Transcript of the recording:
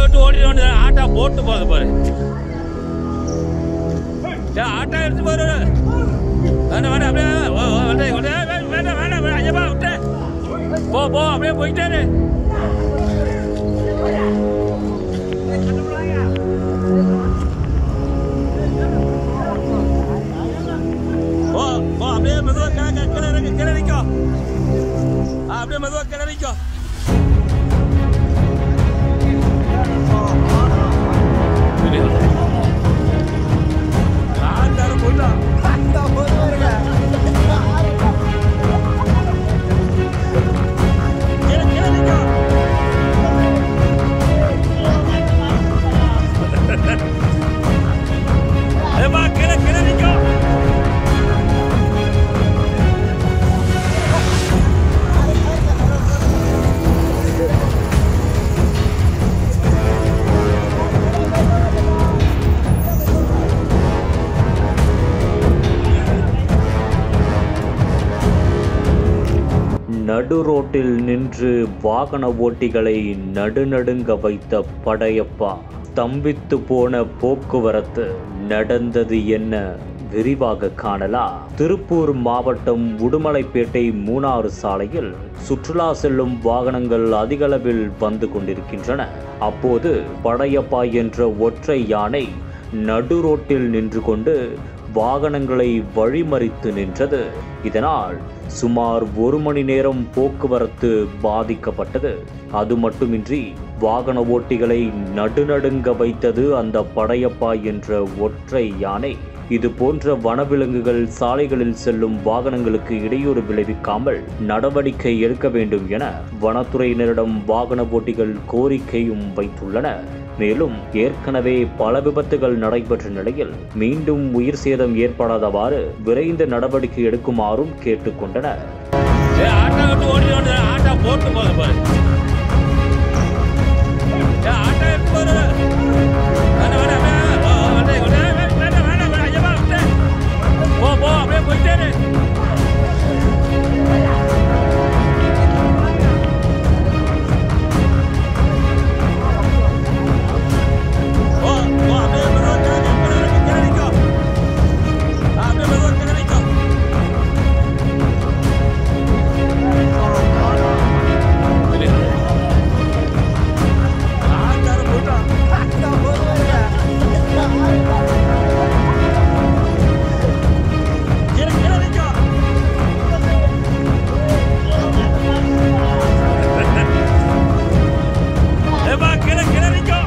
விட்டு ஓடிட்டு ஆட்டா போட்டு போகுது பாரு டேய், ஆட்டோ எடுத்து போரு வேண்டாம் வேண்டாம் அப்படியே ஓ, ஓ, வேண்டாம், வேண்டாம், வேண்டாம், வேண்டாம் வேண்டாம் ஐயப்பா விட்டு போ போ அப்படியே போயிட்டே இரு. போ போ அப்படியே மெதுவா கீழே கீழே இறங்கு கீழே நிக்கோ ஆ, அப்படியே மெதுவா கீழே நிக்கோ ஆண்டாரு போயிட்டான் கீழே கீழே நிக்கோ ஏம்மா கீழே கீழே நிக்கோ நடு ரோட்டில் நின்று வாகன ஓட்டிகளை நடுநடுங்க வைத்த படையப்பா ஸ்தம்பித்து போன போக்குவரத்து நடந்தது என்ன விரிவாக காணலாம் திருப்பூர் மாவட்டம் உடுமலைப்பேட்டை மூணாறு சாலையில் சுற்றுலா செல்லும் வாகனங்கள் அதிகளவில் வந்து கொண்டிருக்கின்றன அப்போது படையப்பா என்ற ஒற்றை யானை நடு ரோட்டில் நின்று கொண்டு வாகனங்களை வழிமறித்து நின்றது இதனால் சுமார் ஒரு மணி நேரம் போக்குவரத்து பாதிக்கப்பட்டது அது மட்டுமின்றி வாகன ஓட்டிகளை நடுநடுங்க வைத்தது அந்த படையப்பா என்ற ஒற்றை யானை இது போன்ற வனவிலங்குகள் சாலைகளில் செல்லும் வாகனங்களுக்கு இடையூறு விளைவிக்காமல் நடவடிக்கை எடுக்க வேண்டும் என வனத்துறையினரிடம் வாகன ஓட்டிகள் கோரிக்கையும் வைத்துள்ளனர் மேலும் ஏற்கனவே பல விபத்துகள் நடைபெற்ற நிலையில் மீண்டும் உயிர் சேதம் ஏற்படாதவாறு விரைந்து நடவடிக்கை எடுக்குமாறும் கேட்டுக்கொண்டனர் ஏய், ஆட்டோ விட்டு ஓடிட்டு ஆட்டோ போட்டு போகுது பாரு ஏய், ஆட்டோ எடுத்து போரு வேண்டாம் வேண்டாம் அப்படியே ஓ, ஓ, வேண்டாம், வேண்டாம், வேண்டாம், வேண்டாம், வேண்டாம், ஐயப்பா விட்டு போ போ அப்படியே போயிட்டே இரு. போ, போ, அப்படியே மெதுவா கீழே, கீழே இறங்கு, கீழே நிக்கோ. ஆ, அப்படியே மெதுவா கீழே நிக்கோ. ஆண்டாரு போயிட்டான் கீழே கீழே நிக்கோ ஏப்பா கீழே கீழே நிக்கோ